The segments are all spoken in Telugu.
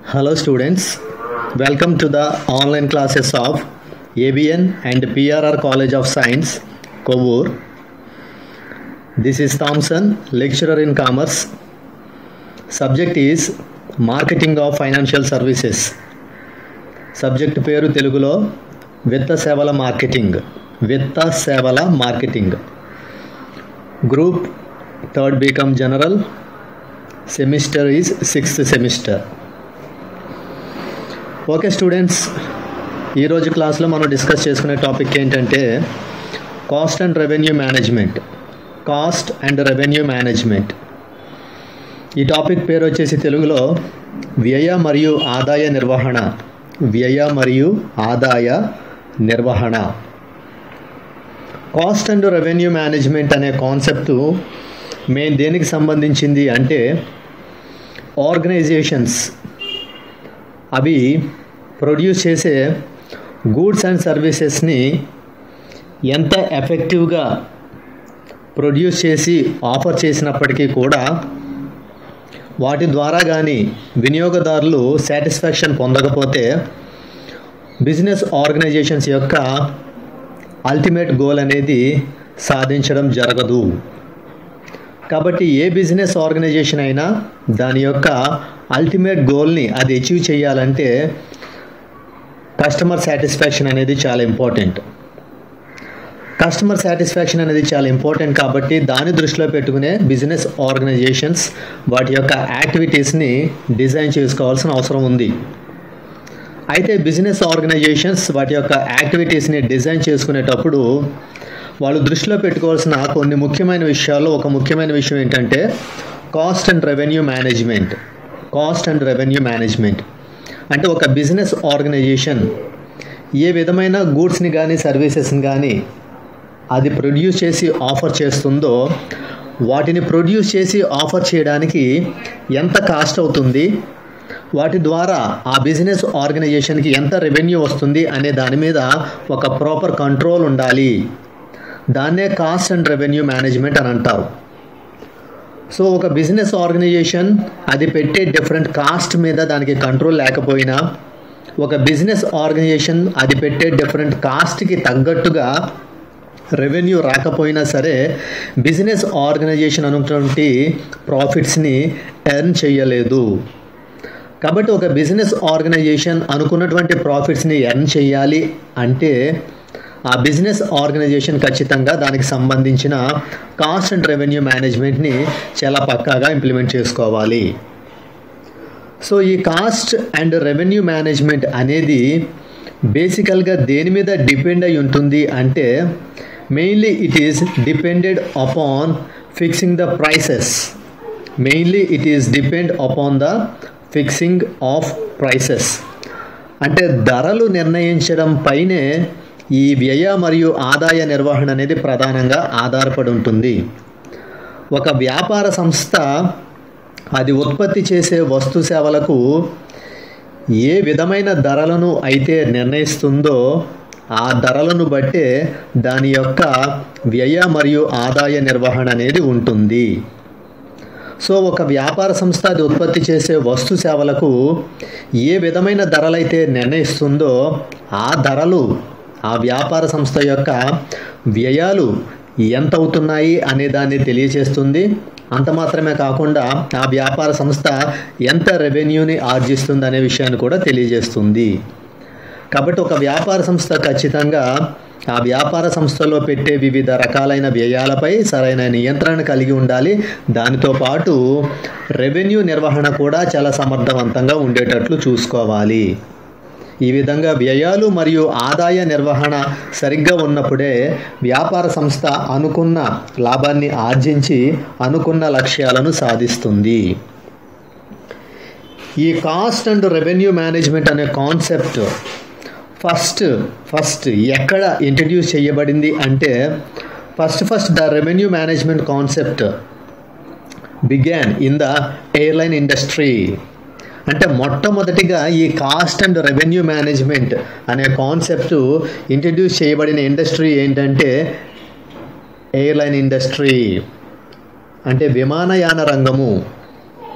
Hello students, welcome to the online classes of ABN and PRR College of Science, Kovur. This is Thompson, lecturer in commerce. Subject is Marketing of Financial Services. Subject పేరు తెలుగులో విత్త సేవల మార్కెటింగ్ విత్త సేవల marketing group third BCom general semester is sixth semester okay students ఈరోజు క్లాస్లో మనం డిస్కస్ చేసుకునే టాపిక్ ఏంటంటే cost and revenue management cost and revenue management ఈ టాపిక్ పేరు వచ్చేసి తెలుగులో వ్యయ మరియు ఆదాయ నిర్వహణ వ్యయ మరియు ఆదాయ నిర్వహణ కాస్ట్ అండ్ రెవెన్యూ మేనేజ్మెంట్ అనే కాన్సెప్ట్ మెయిన్ దేనికి సంబంధించింది అంటే ఆర్గనైజేషన్స్ అవి ప్రొడ్యూస్ చేసే గూడ్స్ అండ్ సర్వీసెస్ని ఎంత ఎఫెక్టివ్గా ప్రొడ్యూస్ చేసి ఆఫర్ చేసినప్పటికీ కూడా వాటి ద్వారా కానీ వినియోగదారులు సాటిస్ఫాక్షన్ పొందకపోతే బిజినెస్ ఆర్గనైజేషన్స్ యొక్క అల్టిమేట్ గోల్ అనేది సాధించడం జరగదు కాబట్టి ఏ బిజినెస్ ఆర్గనైజేషన్ అయినా దాని యొక్క అల్టిమేట్ గోల్ని అది అచీవ్ చేయాలంటే కస్టమర్ సాటిస్ఫాక్షన్ అనేది చాలా ఇంపార్టెంట్ కస్టమర్ సాటిస్ఫాక్షన్ అనేది చాలా ఇంపార్టెంట్ కాబట్టి దాన్ని దృష్టిలో పెట్టుకునే బిజినెస్ ఆర్గనైజేషన్స్ వాటి యొక్క యాక్టివిటీస్ని డిజైన్ చేసుకోవాల్సిన అవసరం ఉంది అయితే బిజినెస్ ఆర్గనైజేషన్స్ వాటి యొక్క యాక్టివిటీస్ని డిజైన్ చేసుకునేటప్పుడు వాళ్ళు దృష్టిలో పెట్టుకోవాల్సిన కొన్ని ముఖ్యమైన విషయాల్లో ఒక ముఖ్యమైన విషయం ఏంటంటే cost and revenue management cost and revenue management అంటే ఒక బిజినెస్ ఆర్గనైజేషన్ ఏ విధమైన గూడ్స్ని కానీ సర్వీసెస్ని కానీ అది ప్రొడ్యూస్ చేసి ఆఫర్ చేస్తుందో వాటిని ప్రొడ్యూస్ చేసి ఆఫర్ చేయడానికి ఎంత కాస్ట్ అవుతుంది వాటి ద్వారా ఆ బిజినెస్ ఆర్గనైజేషన్కి ఎంత రెవెన్యూ వస్తుంది అనే దాని మీద ఒక ప్రాపర్ కంట్రోల్ ఉండాలి దాన్నే కాస్ట్ అండ్ రెవెన్యూ మేనేజ్మెంట్ అని అంటారు సో ఒక బిజినెస్ ఆర్గనైజేషన్ అది పెట్టే డిఫరెంట్ కాస్ట్ మీద దానికి కంట్రోల్ లేకపోయినా ఒక బిజినెస్ ఆర్గనైజేషన్ అది పెట్టే డిఫరెంట్ కాస్ట్కి తగ్గట్టుగా రెవెన్యూ రాకపోయినా సరే బిజినెస్ ఆర్గనైజేషన్ అనుకున్నటువంటి ప్రాఫిట్స్ని ఎర్న్ చేయలేదు కాబట్టి ఒక బిజినెస్ ఆర్గనైజేషన్ అనుకున్నటువంటి ప్రాఫిట్స్ని ఎర్న్ చేయాలి అంటే ఆ బిజినెస్ ఆర్గనైజేషన్ ఖచ్చితంగా దానికి సంబంధించిన కాస్ట్ అండ్ రెవెన్యూ మేనేజ్మెంట్ని చాలా పక్కాగా ఇంప్లిమెంట్ చేసుకోవాలి సో ఈ కాస్ట్ అండ్ రెవెన్యూ మేనేజ్మెంట్ అనేది బేసికల్గా దేని మీద డిపెండ్ అయి ఉంటుంది అంటే mainly it is depended upon fixing the prices mainly it is depend upon the fixing of prices అంటే ధరలు నిర్ణయించడం పైనే ఈ వ్యయ మరియు ఆదాయ నిర్వహణ అనేది ప్రధానంగా ఆధారపడి ఉంటుంది ఒక వ్యాపార సంస్థ అది ఉత్పత్తి చేసే వస్తు సేవలకు ఏ విధమైన ధరలను అయితే నిర్ణయిస్తుందో ఆ ధరలను బట్టే దాని యొక్క వ్యయ మరియు ఆదాయ నిర్వహణ అనేది ఉంటుంది సో ఒక వ్యాపార సంస్థ అది ఉత్పత్తి చేసే వస్తు సేవలకు ఏ విధమైన ధరలైతే నిర్ణయిస్తుందో ఆ ధరలు ఆ వ్యాపార సంస్థ యొక్క వ్యయాలు ఎంత అవుతున్నాయి అనే దాన్ని తెలియచేస్తుంది అంత మాత్రమే కాకుండా ఆ వ్యాపార సంస్థ ఎంత రెవెన్యూని ఆర్జిస్తుంది అనే విషయాన్ని కూడా తెలియజేస్తుంది కాబట్టి ఒక వ్యాపార సంస్థ ఖచ్చితంగా ఆ వ్యాపార సంస్థలో పెట్టే వివిధ రకాలైన వ్యయాలపై సరైన నియంత్రణ కలిగి ఉండాలి దానితో పాటు రెవెన్యూ నిర్వహణ కూడా చాలా సమర్థవంతంగా ఉండేటట్లు చూసుకోవాలి ఈ విధంగా వ్యయాలు మరియు ఆదాయ నిర్వహణ సరిగ్గా ఉన్నప్పుడే వ్యాపార సంస్థ అనుకున్న లాభాన్ని ఆర్జించి అనుకున్న లక్ష్యాలను సాధిస్తుంది ఈ కాస్ట్ అండ్ రెవెన్యూ మేనేజ్మెంట్ అనే కాన్సెప్ట్ ఫస్ట్ ఫస్ట్ ఎక్కడ ఇంట్రడ్యూస్ చేయబడింది అంటే first first the revenue management concept began in the airline industry అంటే మొట్టమొదటిగా ఈ కాస్ట్ అండ్ రెవెన్యూ మేనేజ్మెంట్ అనే కాన్సెప్ట్ ఇంట్రడ్యూస్ చేయబడిన ఇండస్ట్రీ ఏంటంటే ఎయిర్లైన్ ఇండస్ట్రీ అంటే విమానయాన రంగము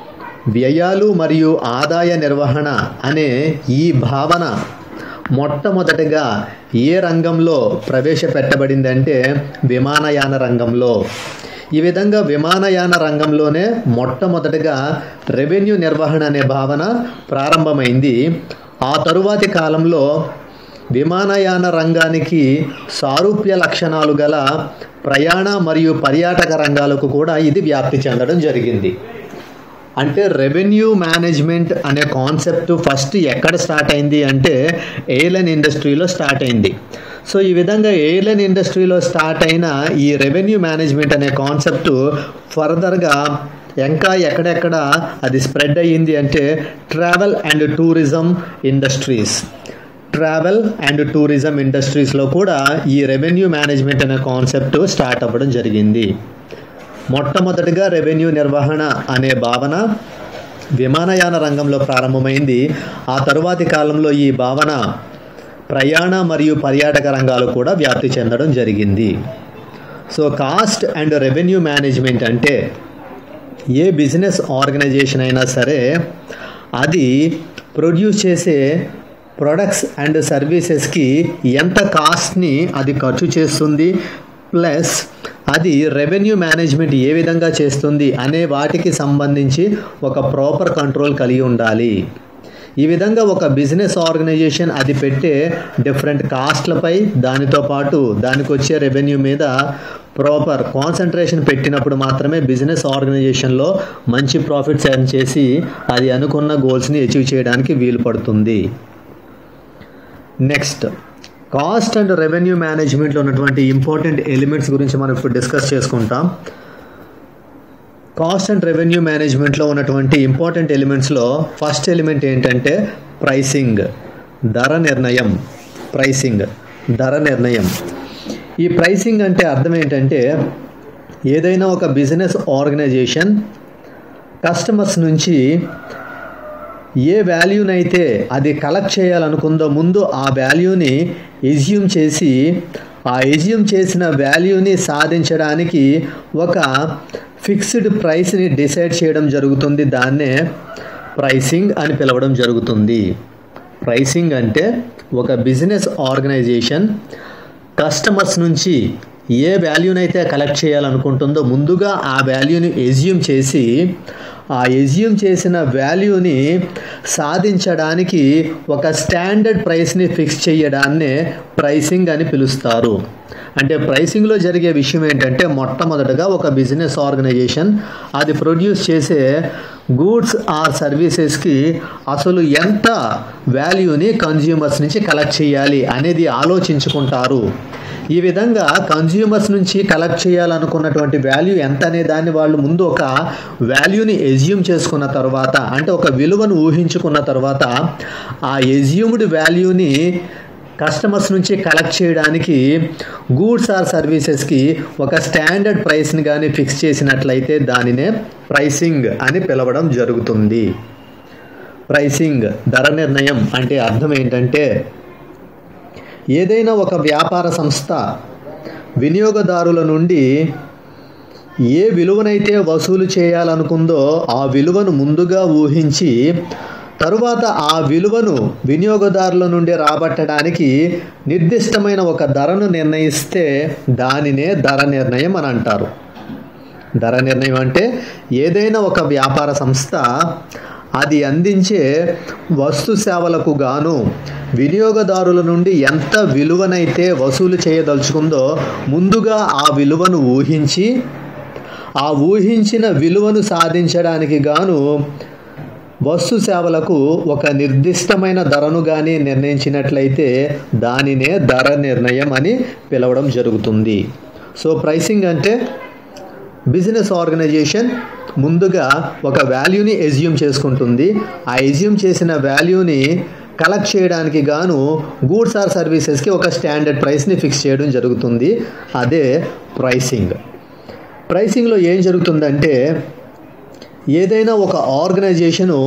వ్యయాలు మరియు ఆదాయ నిర్వహణ అనే ఈ భావన మొట్టమొదటిగా ఏ రంగంలో ప్రవేశపెట్టబడిందంటే విమానయాన రంగంలో ఈ విధంగా విమానయాన రంగంలోనే మొట్టమొదటిగా రెవెన్యూ నిర్వహణ అనే భావన ప్రారంభమైంది ఆ తరువాతి కాలంలో విమానయాన రంగానికి సారూప్య లక్షణాలు గల ప్రయాణ మరియు పర్యాటక రంగాలకు కూడా ఇది వ్యాప్తి చెందడం జరిగింది అంటే రెవెన్యూ మేనేజ్మెంట్ అనే కాన్సెప్ట్ ఫస్ట్ ఎక్కడ స్టార్ట్ అయింది అంటే ఎయిర్లైన్ ఇండస్ట్రీలో స్టార్ట్ అయింది సో ఈ విధంగా ఎయిర్లైన్ ఇండస్ట్రీలో స్టార్ట్ అయిన ఈ రెవెన్యూ మేనేజ్మెంట్ అనే కాన్సెప్ట్ ఫర్దర్గా ఇంకా ఎక్కడెక్కడ అది స్ప్రెడ్ అయ్యింది అంటే travel and tourism industries travel and tourism ఇండస్ట్రీస్లో కూడా ఈ రెవెన్యూ మేనేజ్మెంట్ అనే కాన్సెప్ట్ స్టార్ట్ అవ్వడం జరిగింది మొట్టమొదటిగా రెవెన్యూ నిర్వహణ అనే భావన విమానయాన రంగంలో ప్రారంభమైంది ఆ తరువాతి కాలంలో ఈ భావన ప్రయాణ మరియు పర్యాటక రంగాలు కూడా వ్యాప్తి చెందడం జరిగింది so cost and revenue management అంటే ఏ బిజినెస్ ఆర్గనైజేషన్ అయినా సరే అది ప్రొడ్యూస్ చేసే ప్రొడక్ట్స్ అండ్ సర్వీసెస్కి ఎంత కాస్ట్ని అది ఖర్చు చేస్తుంది ప్లస్ అది రెవెన్యూ మేనేజ్మెంట్ ఏ విధంగా చేస్తుంది అనే వాటికి సంబంధించి ఒక ప్రాపర్ కంట్రోల్ కలిగి ఉండాలి ఈ విధంగా ఒక బిజినెస్ ఆర్గనైజేషన్ అది పెట్టే డిఫరెంట్ కాస్ట్లపై దానితో పాటు దానికి వచ్చే రెవెన్యూ మీద ప్రాపర్ కాన్సన్ట్రేషన్ పెట్టినప్పుడు మాత్రమే బిజినెస్ ఆర్గనైజేషన్లో మంచి ప్రాఫిట్స్ ఎర్న్ చేసి అది అనుకున్న గోల్స్ని అచీవ్ చేయడానికి వీలు పడుతుంది నెక్స్ట్ కాస్ట్ అండ్ రెవెన్యూ మేనేజ్మెంట్లో ఉన్నటువంటి ఇంపార్టెంట్ ఎలిమెంట్స్ గురించి మనం ఇప్పుడు డిస్కస్ చేసుకుంటాం కాస్ట్ అండ్ రెవెన్యూ మేనేజ్మెంట్లో ఉన్నటువంటి ఇంపార్టెంట్ ఎలిమెంట్స్లో ఫస్ట్ ఎలిమెంట్ ఏంటంటే ప్రైసింగ్ ధర నిర్ణయం ప్రైసింగ్ ధర నిర్ణయం ఈ ప్రైసింగ్ అంటే అర్థం ఏంటంటే ఏదైనా ఒక బిజినెస్ ఆర్గనైజేషన్ కస్టమర్స్ నుంచి ఏ వాల్యూనైతే అది కలెక్ట్ చేయాలనుకుందో ముందు ఆ వాల్యూని ఎజ్యూమ్ చేసి ఆ ఎజ్యూమ్ చేసిన వాల్యూని సాధించడానికి ఒక ఫిక్స్డ్ ప్రైస్ని డిసైడ్ చేయడం జరుగుతుంది దాన్నే ప్రైసింగ్ అని పిలవడం జరుగుతుంది ప్రైసింగ్ అంటే ఒక బిజినెస్ ఆర్గనైజేషన్ కస్టమర్స్ నుంచి ఏ వాల్యూనైతే కలెక్ట్ చేయాలనుకుంటుందో ముందుగా ఆ వాల్యూని ఎజ్యూమ్ చేసి ఆ ఎజ్యూమ్ చేసిన వాల్యూని సాధించడానికి ఒక స్టాండర్డ్ ప్రైస్ని ఫిక్స్ చేయడాన్నే ప్రైసింగ్ అని పిలుస్తారు అంటే ప్రైసింగ్లో జరిగే విషయం ఏంటంటే మొట్టమొదటగా ఒక బిజినెస్ ఆర్గనైజేషన్ అది ప్రొడ్యూస్ చేసే గూడ్స్ ఆర్ సర్వీసెస్కి అసలు ఎంత వాల్యూని కన్జ్యూమర్స్ నుంచి కలెక్ట్ చేయాలి అనేది ఆలోచించుకుంటారు ఈ విధంగా కన్జ్యూమర్స్ నుంచి కలెక్ట్ చేయాలనుకున్నటువంటి వాల్యూ ఎంత అనే దాన్ని వాళ్ళు ముందు ఒక వాల్యూని ఎజ్యూమ్ చేసుకున్న తర్వాత అంటే ఒక విలువను ఊహించుకున్న తర్వాత ఆ ఎజ్యూమ్డ్ వాల్యూని కస్టమర్స్ నుంచి కలెక్ట్ చేయడానికి గూడ్స్ ఆర్ సర్వీసెస్కి ఒక స్టాండర్డ్ ప్రైస్ని కానీ ఫిక్స్ చేసినట్లయితే దానినే ప్రైసింగ్ అని పిలవడం జరుగుతుంది ప్రైసింగ్ ధర నిర్ణయం అంటే అర్థం ఏంటంటే ఏదైనా ఒక వ్యాపార సంస్థ వినియోగదారుల నుండి ఏ విలువనైతే వసూలు చేయాలనుకుందో ఆ విలువను ముందుగా ఊహించి తరువాత ఆ విలువను వినియోగదారుల నుండి రాబట్టడానికి నిర్దిష్టమైన ఒక ధరను నిర్ణయిస్తే దానినే ధర నిర్ణయం అని అంటారు ధర నిర్ణయం అంటే ఏదైనా ఒక వ్యాపార సంస్థ అది అందించే వస్తు సేవలకు గాను వినియోగదారుల నుండి ఎంత విలువనైతే వసూలు చేయదలుచుకుందో ముందుగా ఆ విలువను ఊహించి ఆ ఊహించిన విలువను సాధించడానికి గాను వస్తు సేవలకు ఒక నిర్దిష్టమైన ధరను కానీ నిర్ణయించినట్లయితే దానినే ధర నిర్ణయం అని పిలవడం జరుగుతుంది సో ప్రైసింగ్ అంటే బిజినెస్ ఆర్గనైజేషన్ ముందుగా ఒక వాల్యూని ఎజ్యూమ్ చేసుకుంటుంది ఆ ఎజ్యూమ్ చేసిన వాల్యూని కలెక్ట్ చేయడానికి గాను గూడ్స్ ఆర్ సర్వీసెస్కి ఒక స్టాండర్డ్ ప్రైస్ని ఫిక్స్ చేయడం జరుగుతుంది అదే ప్రైసింగ్ ప్రైసింగ్లో ఏం జరుగుతుందంటే ఏదైనా ఒక ఆర్గనైజేషను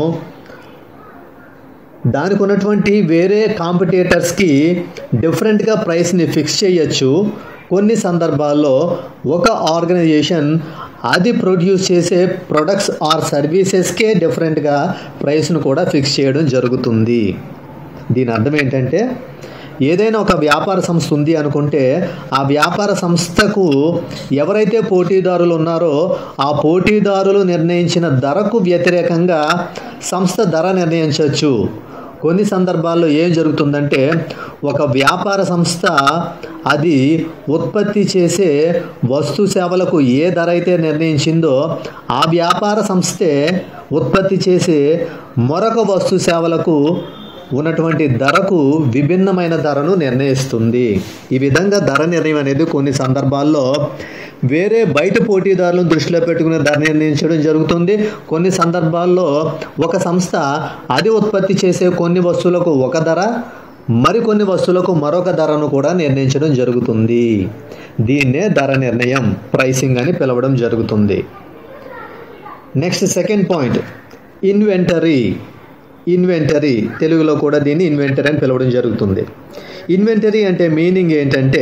దానికి ఉన్నటువంటి వేరే కాంపిటేటర్స్కి డిఫరెంట్గా ప్రైస్ని ఫిక్స్ చేయొచ్చు కొన్ని సందర్భాల్లో ఒక ఆర్గనైజేషన్ అది ప్రొడ్యూస్ చేసే ప్రొడక్ట్స్ ఆర్ సర్వీసెస్కే డిఫరెంట్గా ప్రైస్ను కూడా ఫిక్స్ చేయడం జరుగుతుంది దీని అర్థం ఏంటంటే ఏదైనా ఒక వ్యాపార సంస్థ ఉంది అనుకుంటే ఆ వ్యాపార సంస్థకు ఎవరైతే పోటీదారులు ఉన్నారో ఆ పోటీదారులు నిర్ణయించిన ధరకు వ్యతిరేకంగా సంస్థ ధర నిర్ణయించవచ్చు కొన్ని సందర్భాల్లో ఏం జరుగుతుందంటే ఒక వ్యాపార సంస్థ అది ఉత్పత్తి చేసే వస్తు సేవలకు ఏ ధర అయితే నిర్ణయించిందో ఆ వ్యాపార సంస్థే ఉత్పత్తి చేసే మరొక వస్తు సేవలకు ఉన్నటువంటి ధరకు విభిన్నమైన ధరను నిర్ణయిస్తుంది ఈ విధంగా ధర నిర్ణయం అనేది కొన్ని సందర్భాల్లో వేరే బయట పోటీదారులను దృష్టిలో పెట్టుకుని ధర నిర్ణయించడం జరుగుతుంది కొన్ని సందర్భాల్లో ఒక సంస్థ అది ఉత్పత్తి చేసే కొన్ని వస్తువులకు ఒక ధర మరికొన్ని వస్తువులకు మరొక ధరను కూడా నిర్ణయించడం జరుగుతుంది దీన్నే ధర నిర్ణయం ప్రైసింగ్ అని పిలవడం జరుగుతుంది next second point inventory inventory తెలుగులో కూడా దీన్ని ఇన్వెంటరీ అని పిలవడం జరుగుతుంది ఇన్వెంటరీ అంటే మీనింగ్ ఏంటంటే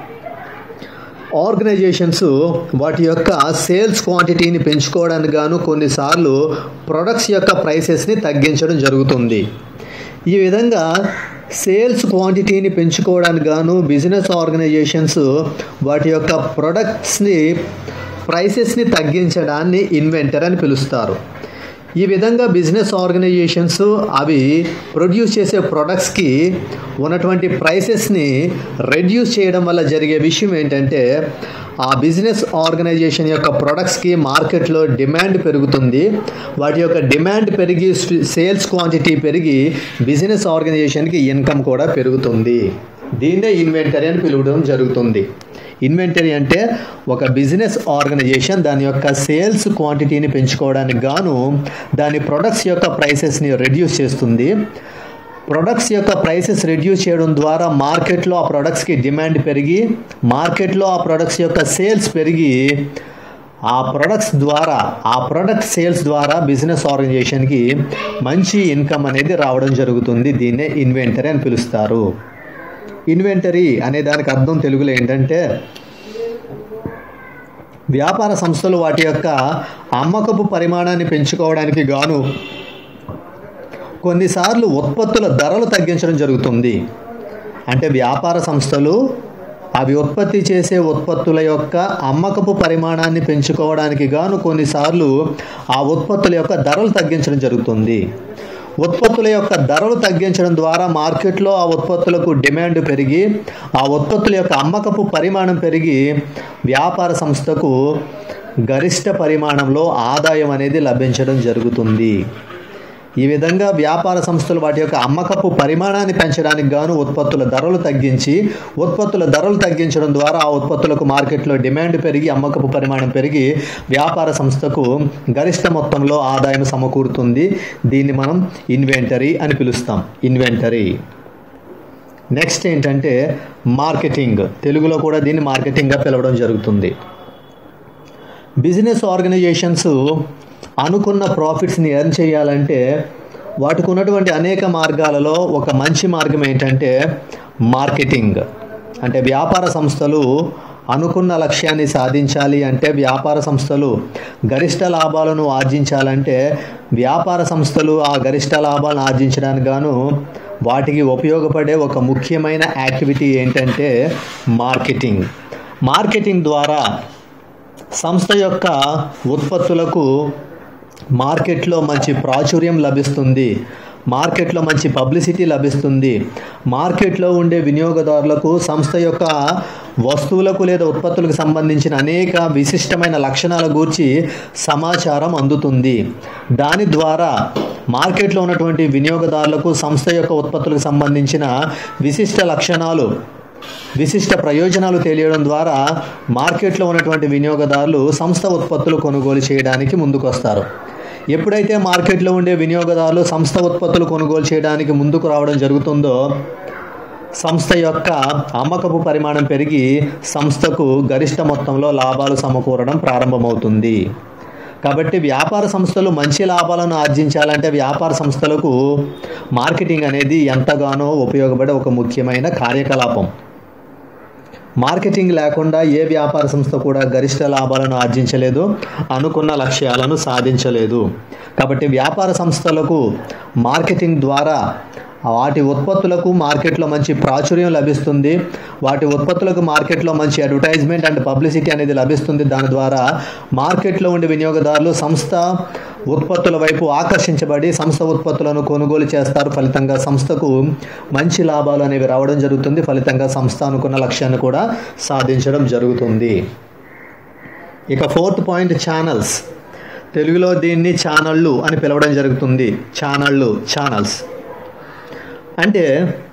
ఆర్గనైజేషన్స్ వాటి యొక్క సేల్స్ క్వాంటిటీని పెంచుకోవడానికి గాను కొన్నిసార్లు ప్రొడక్ట్స్ యొక్క ప్రైసెస్ని తగ్గించడం జరుగుతుంది ఈ విధంగా సేల్స్ క్వాంటిటీని పెంచుకోవడానికి గాను బిజినెస్ ఆర్గనైజేషన్స్ వాటి యొక్క ప్రొడక్ట్స్ని ప్రైసెస్ని తగ్గించడాన్ని ఇన్వెంటర్ అని పిలుస్తారు ఈ విధంగా బిజినెస్ ఆర్గనైజేషన్స్ అవి ప్రొడ్యూస్ చేసే ప్రొడక్ట్స్కి ఉన్నటువంటి ప్రైసెస్ని రెడ్యూస్ చేయడం వల్ల జరిగే విషయం ఏంటంటే ఆ బిజినెస్ ఆర్గనైజేషన్ యొక్క ప్రొడక్ట్స్కి మార్కెట్లో డిమాండ్ పెరుగుతుంది వాటి యొక్క డిమాండ్ పెరిగి సేల్స్ క్వాంటిటీ పెరిగి బిజినెస్ ఆర్గనైజేషన్కి ఇన్కమ్ కూడా పెరుగుతుంది దీన్నే ఇన్వెంటరీ అని పిలవడం జరుగుతుంది ఇన్వెంటరీ అంటే ఒక బిజినెస్ ఆర్గనైజేషన్ దాని యొక్క సేల్స్ క్వాంటిటీని పెంచుకోవడానికి గాను దాని ప్రొడక్ట్స్ యొక్క ప్రైసెస్ని రెడ్యూస్ చేస్తుంది ప్రొడక్ట్స్ యొక్క ప్రైసెస్ రెడ్యూస్ చేయడం ద్వారా మార్కెట్లో ఆ ప్రొడక్ట్స్కి డిమాండ్ పెరిగి మార్కెట్లో ఆ ప్రొడక్ట్స్ యొక్క సేల్స్ పెరిగి ఆ ప్రొడక్ట్స్ ద్వారా ఆ ప్రొడక్ట్ సేల్స్ ద్వారా బిజినెస్ ఆర్గనైజేషన్కి మంచి ఇన్కమ్ అనేది రావడం జరుగుతుంది దీన్నే ఇన్వెంటరీ అని పిలుస్తారు ఇన్వెంటరీ అనే దానికి అర్థం తెలుగులో ఏంటంటే వ్యాపార సంస్థలు వాటి యొక్క అమ్మకపు పరిమాణాన్ని పెంచుకోవడానికి గాను కొన్నిసార్లు ఉత్పత్తుల ధరలు తగ్గించడం జరుగుతుంది అంటే వ్యాపార సంస్థలు అవి ఉత్పత్తి చేసే ఉత్పత్తుల యొక్క అమ్మకపు పరిమాణాన్ని పెంచుకోవడానికి గాను కొన్నిసార్లు ఆ ఉత్పత్తుల యొక్క ధరలు తగ్గించడం జరుగుతుంది ఉత్పత్తుల యొక్క ధరలు తగ్గించడం ద్వారా మార్కెట్లో ఆ ఉత్పత్తులకు డిమాండ్ పెరిగి ఆ ఉత్పత్తుల యొక్క అమ్మకపు పరిమాణం పెరిగి వ్యాపార సంస్థకు గరిష్ట పరిమాణంలో ఆదాయం అనేది లభించడం జరుగుతుంది ఈ విధంగా వ్యాపార సంస్థలు వాటి యొక్క అమ్మకపు పరిమాణాన్ని పెంచడానికి గాను ఉత్పత్తుల ధరలు తగ్గించి ఉత్పత్తుల ధరలు తగ్గించడం ద్వారా ఆ ఉత్పత్తులకు మార్కెట్లో డిమాండ్ పెరిగి అమ్మకపు పరిమాణం పెరిగి వ్యాపార సంస్థకు గరిష్ట మొత్తంలో ఆదాయం సమకూరుతుంది దీన్ని మనం ఇన్వెంటరీ అని పిలుస్తాం ఇన్వెంటరీ నెక్స్ట్ ఏంటంటే మార్కెటింగ్ తెలుగులో కూడా దీన్ని మార్కెటింగ్గా పిలవడం జరుగుతుంది బిజినెస్ ఆర్గనైజేషన్స్ అనుకున్న ప్రాఫిట్స్ని ఎర్న్ చేయాలంటే వాటికి ఉన్నటువంటి అనేక మార్గాలలో ఒక మంచి మార్గం ఏంటంటే మార్కెటింగ్ అంటే వ్యాపార సంస్థలు అనుకున్న లక్ష్యాన్ని సాధించాలి అంటే వ్యాపార సంస్థలు గరిష్ట లాభాలను ఆర్జించాలంటే వ్యాపార సంస్థలు ఆ గరిష్ట లాభాలను ఆర్జించడానికి గాను వాటికి ఉపయోగపడే ఒక ముఖ్యమైన యాక్టివిటీ ఏంటంటే మార్కెటింగ్ మార్కెటింగ్ ద్వారా సంస్థ యొక్క ఉత్పత్తులకు మార్కెట్లో మంచి ప్రాచుర్యం లభిస్తుంది మార్కెట్లో మంచి పబ్లిసిటీ లభిస్తుంది మార్కెట్లో ఉండే వినియోగదారులకు సంస్థ యొక్క వస్తువులకు లేదా ఉత్పత్తులకు సంబంధించిన అనేక విశిష్టమైన లక్షణాల గూర్చి సమాచారం అందుతుంది దాని ద్వారా మార్కెట్లో ఉన్నటువంటి వినియోగదారులకు సంస్థ యొక్క ఉత్పత్తులకు సంబంధించిన విశిష్ట లక్షణాలు విశిష్ట ప్రయోజనాలు తెలియడం ద్వారా మార్కెట్లో ఉన్నటువంటి వినియోగదారులు సంస్థ ఉత్పత్తులు కొనుగోలు చేయడానికి ముందుకొస్తారు ఎప్పుడైతే మార్కెట్లో ఉండే వినియోగదారులు సంస్థ ఉత్పత్తులు కొనుగోలు చేయడానికి ముందుకు రావడం జరుగుతుందో సంస్థ యొక్క అమ్మకపు పరిమాణం పెరిగి సంస్థకు గరిష్ట మొత్తంలో లాభాలు సమకూరడం ప్రారంభమవుతుంది కాబట్టి వ్యాపార సంస్థలు మంచి లాభాలను ఆర్జించాలంటే వ్యాపార సంస్థలకు మార్కెటింగ్ అనేది ఎంతగానో ఉపయోగపడే ఒక ముఖ్యమైన కార్యకలాపం మార్కెటింగ్ లేకుండా ఏ వ్యాపార సంస్థ కూడా గరిష్ట లాభాలను ఆర్జించలేదు అనుకున్న లక్ష్యాలను సాధించలేదు కాబట్టి వ్యాపార సంస్థలకు మార్కెటింగ్ ద్వారా వాటి ఉత్పత్తులకు మార్కెట్లో మంచి ప్రాచుర్యం లభిస్తుంది వాటి ఉత్పత్తులకు మార్కెట్లో మంచి అడ్వర్టైజ్మెంట్ అండ్ పబ్లిసిటీ అనేది లభిస్తుంది దాని ద్వారా మార్కెట్లో ఉండే వినియోగదారులు సంస్థ ఉత్పత్తుల వైపు ఆకర్షించబడి సంస్థ ఉత్పత్తులను కొనుగోలు చేస్తారు ఫలితంగా సంస్థకు మంచి లాభాలు అనేవి రావడం జరుగుతుంది ఫలితంగా సంస్థ అనుకున్న లక్ష్యాన్ని కూడా సాధించడం జరుగుతుంది ఇక ఫోర్త్ పాయింట్ ఛానల్స్ తెలుగులో దీన్ని ఛానళ్ళు అని పిలవడం జరుగుతుంది ఛానళ్ళు ఛానల్స్ అంటే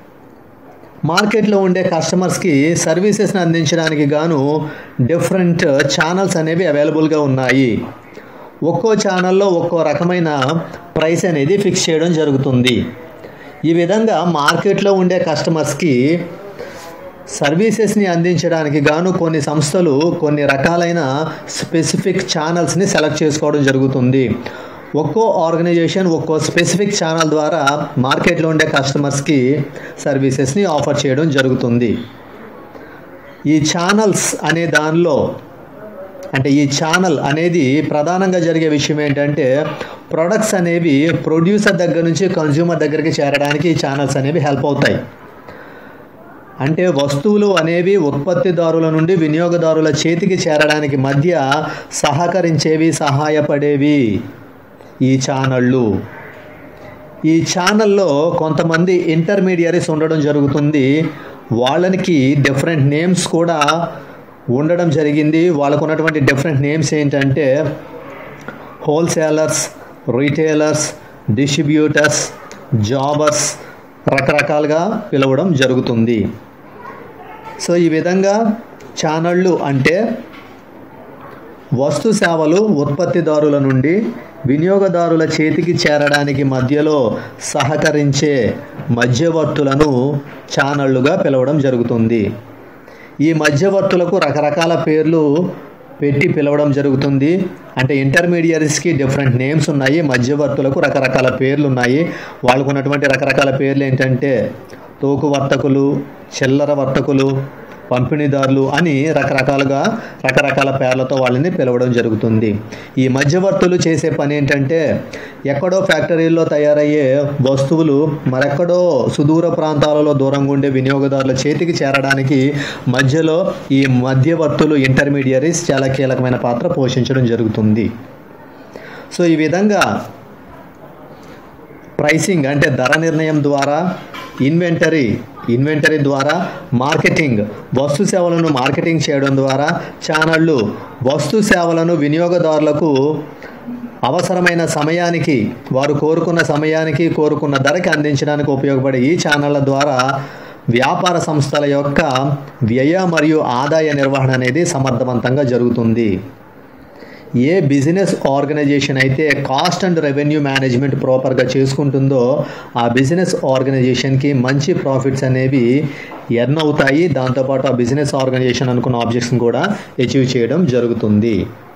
మార్కెట్లో ఉండే కస్టమర్స్కి సర్వీసెస్ని అందించడానికి గాను డిఫరెంట్ ఛానల్స్ అనేవి అవైలబుల్గా ఉన్నాయి ఒక్కో ఛానల్లో ఒక్కో రకమైన ప్రైస్ అనేది ఫిక్స్ చేయడం జరుగుతుంది ఈ విధంగా మార్కెట్లో ఉండే కస్టమర్స్కి సర్వీసెస్ని అందించడానికి గాను కొన్ని సంస్థలు కొన్ని రకాలైన స్పెసిఫిక్ ఛానల్స్ని సెలెక్ట్ చేసుకోవడం జరుగుతుంది ఒక్కో ఆర్గనైజేషన్ ఒక్కో స్పెసిఫిక్ ఛానల్ ద్వారా మార్కెట్లో ఉండే కస్టమర్స్కి సర్వీసెస్ని ఆఫర్ చేయడం జరుగుతుంది ఈ ఛానల్స్ అనే దానిలో అంటే ఈ ఛానల్ అనేది ప్రధానంగా జరిగే విషయం ఏంటంటే ప్రొడక్ట్స్ అనేవి ప్రొడ్యూసర్ దగ్గర నుంచి కన్జ్యూమర్ దగ్గరికి చేరడానికి ఈ ఛానల్స్ అనేవి హెల్ప్ అవుతాయి అంటే వస్తువులు అనేవి ఉత్పత్తిదారుల నుండి వినియోగదారుల చేతికి చేరడానికి మధ్య సహకరించేవి సహాయపడేవి ఈ ఛానళ్ళు ఈ ఛానల్లో కొంతమంది ఇంటర్మీడియరీస్ ఉండడం జరుగుతుంది వాళ్ళకి డిఫరెంట్ నేమ్స్ కూడా ఉండడం జరిగింది వాళ్ళకు ఉన్నటువంటి డిఫరెంట్ నేమ్స్ ఏంటంటే హోల్సేలర్స్ రీటైలర్స్ డిస్ట్రిబ్యూటర్స్ జాబర్స్ రకరకాలుగా పిలవడం జరుగుతుంది సో ఈ విధంగా ఛానళ్ళు అంటే వస్తు సేవలు ఉత్పత్తిదారుల నుండి వినియోగదారుల చేతికి చేరడానికి మధ్యలో సహకరించే మధ్యవర్తులను ఛానళ్ళుగా పిలవడం జరుగుతుంది ఈ మధ్యవర్తులకు రకరకాల పేర్లు పెట్టి పిలవడం జరుగుతుంది అంటే ఇంటర్మీడియట్స్కి డిఫరెంట్ నేమ్స్ ఉన్నాయి మధ్యవర్తులకు రకరకాల పేర్లు ఉన్నాయి వాళ్ళకు ఉన్నటువంటి రకరకాల పేర్లు ఏంటంటే తోకు వర్తకులు చిల్లర వర్తకులు పంపిణీదారులు అని రకరకాలుగా రకరకాల పేర్లతో వాళ్ళని పిలవడం జరుగుతుంది ఈ మధ్యవర్తులు చేసే పని ఏంటంటే ఎక్కడో ఫ్యాక్టరీల్లో తయారయ్యే వస్తువులు మరెక్కడో సుదూర ప్రాంతాలలో దూరంగా ఉండే వినియోగదారుల చేతికి చేరడానికి మధ్యలో ఈ మధ్యవర్తులు ఇంటర్మీడియరీస్ చాలా కీలకమైన పాత్ర పోషించడం జరుగుతుంది సో ఈ విధంగా ప్రైసింగ్ అంటే ధర నిర్ణయం ద్వారా ఇన్వెంటరీ ఇన్వెంటరీ ద్వారా మార్కెటింగ్ వస్తు సేవలను మార్కెటింగ్ చేయడం ద్వారా ఛానళ్ళు వస్తు సేవలను వినియోగదారులకు అవసరమైన సమయానికి వారు కోరుకున్న సమయానికి కోరుకున్న ధరకి అందించడానికి ఉపయోగపడే ఈ ఛానళ్ళ ద్వారా వ్యాపార సంస్థల యొక్క వ్యయ మరియు ఆదాయ నిర్వహణ అనేది సమర్థవంతంగా జరుగుతుంది ఏ బిజినెస్ ఆర్గనైజేషన్ అయితే కాస్ట్ అండ్ రెవెన్యూ మేనేజ్మెంట్ ప్రాపర్గా చేసుకుంటుందో ఆ బిజినెస్ ఆర్గనైజేషన్కి మంచి ప్రాఫిట్స్ అనేవి ఎర్న్ అవుతాయి దాంతోపాటు ఆ బిజినెస్ ఆర్గనైజేషన్ అనుకున్న ఆబ్జెక్ట్స్ని కూడా అచీవ్ చేయడం జరుగుతుంది